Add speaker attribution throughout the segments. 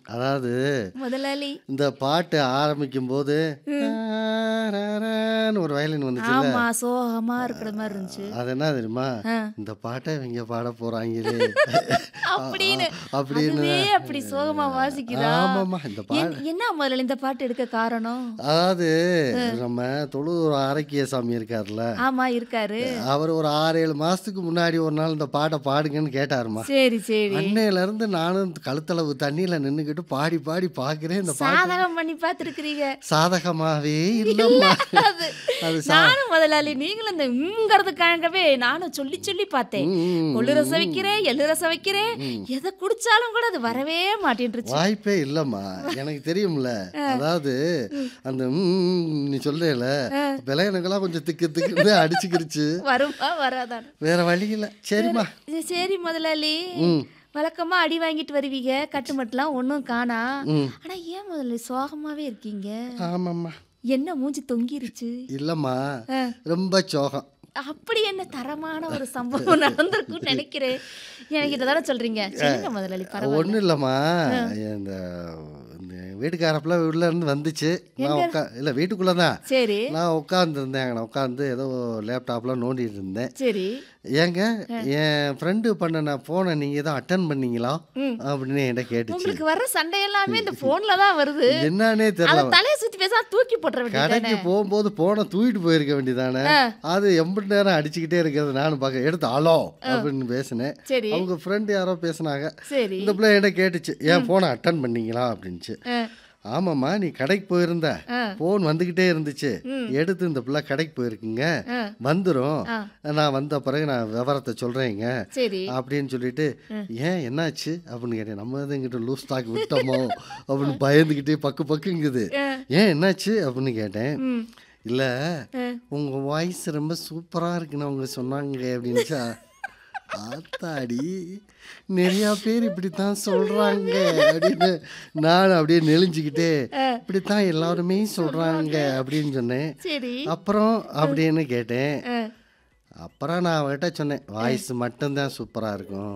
Speaker 1: அதாவது
Speaker 2: முதலாளி
Speaker 1: இந்த பாட்டு ஆரம்பிக்கும் போது ஒரு வயலின் வந்துச்சுல்ல
Speaker 2: ஆமா சோகமா இருக்கிற மாதிரி இருந்துச்சு
Speaker 1: அது என்ன தெரியுமா
Speaker 2: ஆ.
Speaker 1: இந்த பாட்டை இவங்க பாட போறாங்களே
Speaker 2: அப்படின்னு
Speaker 1: அப்படின்னு
Speaker 2: அதுவே அப்படி சோகமா வாசிக்குதா
Speaker 1: ஆமாம்மா இந்த பாட்டு
Speaker 2: என்- என்ன முதல்ல இந்த பாட்டு எடுக்க காரணம்
Speaker 1: அதாவது நம்ம தொழுதூர் ஆரோக்கிய சாமி இருக்கார்ல
Speaker 2: ஆமா இருக்காரு
Speaker 1: அவர் ஒரு ஆறு ஏழு மாசத்துக்கு முன்னாடி ஒரு நாள் இந்த பாட்டை பாடுங்கன்னு கேட்டாருமா
Speaker 2: சரி சரி
Speaker 1: அன்னையில இருந்து நானும் கழுத்தளவு தண்ணியில நின்னுக்கிட்டு பாடி பாடி பாக்குறேன் இந்த பாட்டு
Speaker 2: சாதகம் பண்ணி பார்த்துருக்கிறீங்க
Speaker 1: சாதகமாவே இல்லம்மா
Speaker 2: அது
Speaker 1: அது சா-
Speaker 2: நானும் முதலாளி நீங்களும் இந்த உங்கிறதுக்காகவே நானும் சொல்லி சொல்லி பார்த்தேன்
Speaker 1: ம்,
Speaker 2: கொள்ளு ரசம் வைக்கிறேன் எள்ளு ரசம் வைக்கிறேன் எதை குடிச்சாலும் கூட அது வரவே மாட்டேன்ருச்சு
Speaker 1: வாய்ப்பே இல்லம்மா எனக்கு தெரியும்ல அதாவது அந்த ம், நீ சொல்றேல விலை எனக்கெல்லாம் கொஞ்சம் திக்கு திக்குன்னு அடிச்சுக்கிருச்சு
Speaker 2: வருமா வராதான்
Speaker 1: வேற வழி இல்ல சரிம்மா
Speaker 2: சரி முதலாளி
Speaker 1: ம்
Speaker 2: வழக்கமா அடி வாங்கிட்டு வருவீங்க கட்டுமட்டெல்லாம் ஒன்றும் காணா
Speaker 1: ம்
Speaker 2: ஆனா ஏன் முதல்ல சோகமாவே இருக்கீங்க
Speaker 1: ஆமாம்மா
Speaker 2: என்ன மூஞ்சி தொங்கிருச்சு
Speaker 1: இல்லம்மா
Speaker 2: ஆ.
Speaker 1: ரொம்ப சோகம்
Speaker 2: அப்படி என்ன தரமான ஒரு சம்பவம் நடந்திருக்குன்னு நினைக்கிறேன் என்கிட்ட தானே சொல்றீங்க சொல்லுங்க முதலாளி பரவாயில்ல
Speaker 1: ஒன்றும் இல்லைம்மா இந்த இந்த வீட்டுக்காரப்பில் உள்ள இருந்து வந்துச்சு நான் உட்கா இல்லை வீட்டுக்குள்ளே தான்
Speaker 2: சரி
Speaker 1: நான் உட்காந்துருந்தேன் நான் உட்காந்து ஏதோ லேப்டாப்லாம் நோண்டிட்டு இருந்தேன்
Speaker 2: சரி
Speaker 1: ஏங்க என் ஃப்ரெண்டு பண்ண ஃபோனை நீங்கள் தான் அட்டன் பண்ணீங்களா அப்படின்னு என்கிட்ட கேட்டுச்சு
Speaker 2: உங்களுக்கு வர்ற சண்டை எல்லாமே இந்த போன்ல தான் வருது
Speaker 1: என்னன்னே
Speaker 2: அத
Speaker 1: தெரியல
Speaker 2: தலையை சுத்தி பேசாம தூக்கி போட்டுற வேண்டியது
Speaker 1: கடைக்கு போகும்போது போனை தூக்கிட்டு போயிருக்க வேண்டியதானே அது எம்பிட்டு நேரம் அடிச்சுக்கிட்டே இருக்கிறது நானும் பார்க்க எடுத்து அலோ அப்படின்னு பேசினேன்
Speaker 2: சரி
Speaker 1: அவங்க ஃப்ரெண்டு யாரோ பேசுனாங்க
Speaker 2: சரி
Speaker 1: இந்த பிள்ளை என்கிட்ட கேட்டுச்சு ஏன் ஃபோனை அட்டன் பண்ணீங்களா அப்படின்ச்சு
Speaker 2: ஆ,
Speaker 1: ஆமாம்மா நீ கடைக்கு போயிருந்த
Speaker 2: ஆ.
Speaker 1: ஃபோன் வந்துக்கிட்டே இருந்துச்சு எடுத்து இந்த பிள்ளை கடைக்கு போயிருக்குங்க
Speaker 2: ஆ.
Speaker 1: வந்துடும்
Speaker 2: ஆ.
Speaker 1: நான் வந்த பிறகு நான் விவரத்தை சொல்கிறேங்க
Speaker 2: சரி
Speaker 1: அப்படின்னு சொல்லிட்டு ஏன் என்னாச்சு அப்படின்னு கேட்டேன் நம்ம தான் இங்கிட்ட லூஸ் ஸ்டாக் விட்டோமோ அப்படின்னு பயந்துக்கிட்டே பக்கு பக்குங்குது ஏன் என்னாச்சு அப்படின்னு கேட்டேன்
Speaker 2: ம்.
Speaker 1: இல்லை
Speaker 2: ஆ.
Speaker 1: உங்கள் வாய்ஸ் ரொம்ப சூப்பராக இருக்குன்னு அவங்க சொன்னாங்க அப்படின்ச்சா ஆத்தாடி நிறையா பேர் இப்படித்தான் சொல்றாங்க அப்படின்னு நான் அப்படியே நெளிஞ்சுக்கிட்டே இப்படித்தான் எல்லாருமே சொல்றாங்க அப்படின்னு சொன்னேன்
Speaker 2: சரி
Speaker 1: அப்புறம் அப்படின்னு கேட்டேன்
Speaker 2: ஆ.
Speaker 1: அப்புறம் நான் அவர்கிட்ட சொன்னேன் வாய்ஸ் மட்டும்தான் சூப்பராக இருக்கும்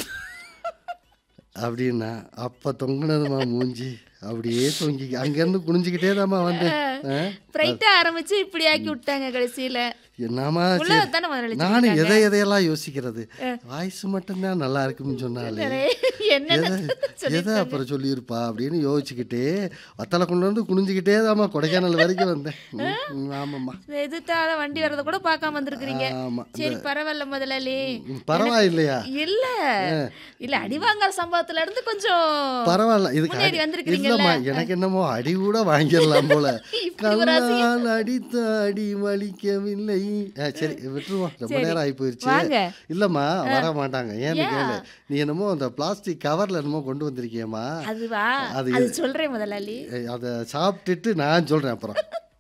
Speaker 1: அப்படின்னா அப்போ தொங்குனதுமா மூஞ்சி அப்படியே தொங்கி அங்கேருந்து குனிஞ்சிக்கிட்டே தாம்மா வந்தேன் ஆ?
Speaker 2: பிரைட்டா ஆரம்பிச்சு இப்படி ஆக்கி விட்டாங்க கடைசியில
Speaker 1: என்னம்மா
Speaker 2: உள்ள
Speaker 1: சரி.
Speaker 2: தானே முதலாளி
Speaker 1: நானும் எதை எதையெல்லாம் யோசிக்கிறது வாய்ஸ் மட்டும்தான் நல்லா இருக்குன்னு சொன்னாலே
Speaker 2: என்னென்ன
Speaker 1: எதை எதை அப்புறம் சொல்லியிருப்பா அப்படின்னு யோசிச்சுக்கிட்டே வத்தலை கொண்டு வந்து குனிஞ்சுக்கிட்டே தாம்மா கொடைக்கானல் வரைக்கும் வந்தேன் ம், ம், ஆமாம்மா
Speaker 2: எதிர்த்தால வண்டி வர்றத கூட பார்க்காம வந்திருக்கிறீங்க
Speaker 1: ஆமா
Speaker 2: சரி பரவாயில்ல முதலாளி
Speaker 1: ம், பரவாயில்லையா
Speaker 2: இல்ல இல்ல அடி வாங்குற சம்பவத்துல இருந்து கொஞ்சம்
Speaker 1: பரவாயில்ல இதுக்கு
Speaker 2: முன்னேறி
Speaker 1: அடி-
Speaker 2: வந்திருக்கிறீங்கல்ல?
Speaker 1: இல்லம்மா எனக்கு என்னமோ அடி கூட வாங்கிடலாம் போல
Speaker 2: இப்படி ஒரு
Speaker 1: கல்லால் அடித்த அடி வலிக்கவில்லை ஆ, சரி விட்டுருவோம் ரொம்ப
Speaker 2: சரி.
Speaker 1: நேரம் ஆகி போயிருச்சு
Speaker 2: வாங்க.
Speaker 1: இல்லம்மா வர மாட்டாங்க ஏன்னு
Speaker 2: ஏன்?
Speaker 1: கேளு நீ என்னமோ அந்த பிளாஸ்டிக் கவர்ல என்னமோ கொண்டு வந்திருக்கியம்மா
Speaker 2: அதுவா
Speaker 1: அது
Speaker 2: அது சொல்றேன் முதலாளி
Speaker 1: அதை சாப்பிட்டுட்டு நான் சொல்றேன் அப்புறம்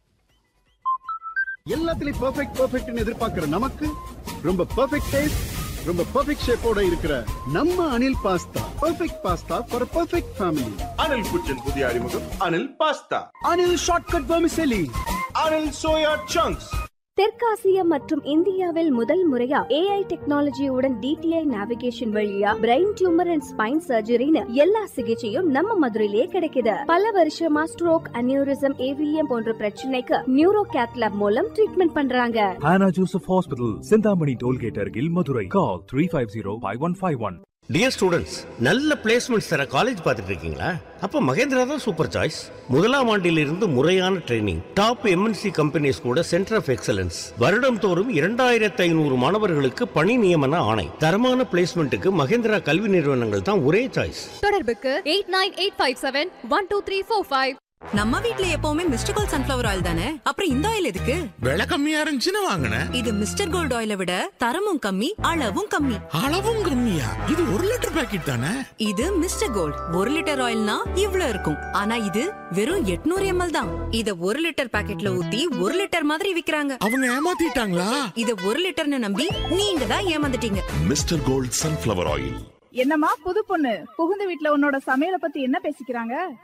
Speaker 3: எல்லாத்துலயும் பெர்ஃபெக்ட் பெர்ஃபெக்ட்னு எதிர்பார்க்கிற நமக்கு ரொம்ப பெர்ஃபெக்ட் டேஸ்ட் ரொம்ப பெர்ஃபெக்ட் ஷேப்போட இருக்கிற நம்ம Anil pasta perfect pasta for perfect family
Speaker 4: Anil குச்சின் புதிய அறிமுகம் Anil pasta
Speaker 3: Anil shortcut vermicelli
Speaker 4: Anil soya chunks
Speaker 5: தெற்காசியா மற்றும் இந்தியாவில் முதல் முறையா ஏஐ டெக்னாலஜியுடன் டிடிஐ நேவிகேஷன் வழியா பிரெயின் டியூமர் அண்ட் ஸ்பைன் சர்ஜரின்னு எல்லா சிகிச்சையும் நம்ம மதுரையிலேயே கிடைக்குது பல வருஷமா ஸ்ட்ரோக் அனியூரிசம் ஏவிஎம் போன்ற பிரச்சனைக்கு நியூரோ கேத்லாப் மூலம் ட்ரீட்மெண்ட் பண்றாங்க
Speaker 6: Hannah Joseph Hospital, Sindhamani Tollgate Argil, Madurai. Call 350-5151.
Speaker 7: Dear students நல்ல பிளேஸ்மெண்ட்ஸ் தர காலேஜ் பார்த்துட்டு இருக்கீங்களா அப்போ மகேந்திரா தான் சூப்பர் சாய்ஸ் முதலாம் ஆண்டிலிருந்து முறையான ட்ரைனிங் டாப் எம்என்சி கம்பெனிஸ் கூட சென்டர் ஆஃப் எக்ஸலன்ஸ் வருடம் தோறும் இரண்டாயிரத்து ஐநூறு மாணவர்களுக்கு பணி நியமன ஆணை தரமான பிளேஸ்மெண்ட்டுக்கு மகேந்திரா கல்வி நிறுவனங்கள் தான் ஒரே சாய்ஸ்
Speaker 8: தொடர்புக்கு eight nine eight five seven one two three four five
Speaker 9: நம்ம வீட்ல எப்பவுமே மிஸ்டர் கோல்ட் சன்ஃபிளவர் ஆயில் தானே அப்புறம் இந்த ஆயில் எதுக்கு
Speaker 10: விலை கம்மியா இருந்துச்சுன்னு வாங்கினேன்
Speaker 9: இது மிஸ்டர் கோல்ட் ஆயிலை விட தரமும் கம்மி அளவும் கம்மி
Speaker 10: அளவும் கம்மியா இது ஒரு லிட்டர் பாக்கெட் தானே
Speaker 9: இது மிஸ்டர் கோல்ட் ஒரு லிட்டர் ஆயில்னா இவ்ளோ இருக்கும் ஆனா இது வெறும் 800 எம்எல் தான் இத ஒரு லிட்டர் பாக்கெட்ல ஊத்தி ஒரு லிட்டர் மாதிரி விக்கிறாங்க
Speaker 10: அவங்க ஏமாத்திட்டாங்களா
Speaker 9: இத ஒரு லிட்டர்னு நம்பி நீங்க தான் ஏமாந்துட்டீங்க
Speaker 11: மிஸ்டர் கோல்ட் சன்ஃபிளவர் ஆயில்
Speaker 12: என்னம்மா புது பொண்ணு புகுந்த வீட்ல உன்னோட சமையலை பத்தி என்ன பேசிக்கிறாங்க